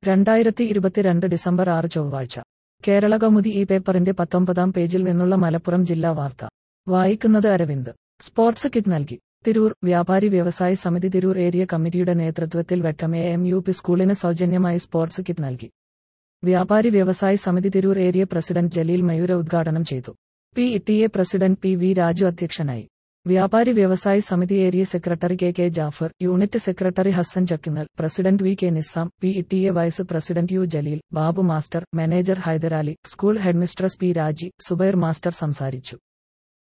രണ്ടായിരത്തി ഇരുപത്തിരണ്ട് ഡിസംബർ ആറ് ചൊവ്വാഴ്ച കേരള കൗമുദി ഈ പേപ്പറിന്റെ പത്തൊമ്പതാം പേജിൽ നിന്നുള്ള മലപ്പുറം ജില്ലാ വാർത്ത വായിക്കുന്നത് അരവിന്ദ് സ്പോർട്സ് കിറ്റ് നൽകി തിരൂർ വ്യാപാരി വ്യവസായ സമിതി തിരൂർ ഏരിയ കമ്മിറ്റിയുടെ നേതൃത്വത്തിൽ വെട്ടം എ എം യു പി സ്കൂളിന് സൗജന്യമായി സ്പോർട്സ് കിറ്റ് നൽകി വ്യാപാരി വ്യവസായ സമിതി തിരൂർ ഏരിയ പ്രസിഡന്റ് ജലീൽ മയൂര ഉദ്ഘാടനം ചെയ്തു P T A president P V Raju അധ്യക്ഷനായി വ്യാപാരി വ്യവസായ സമിതി area secretary K K Jafar unit secretary Hassan Chakkinnal president V K Nizam P T A vice president U Jaleel Babu master manager Hyderali school headmistress P Raji Subair master സംസാരിച്ചു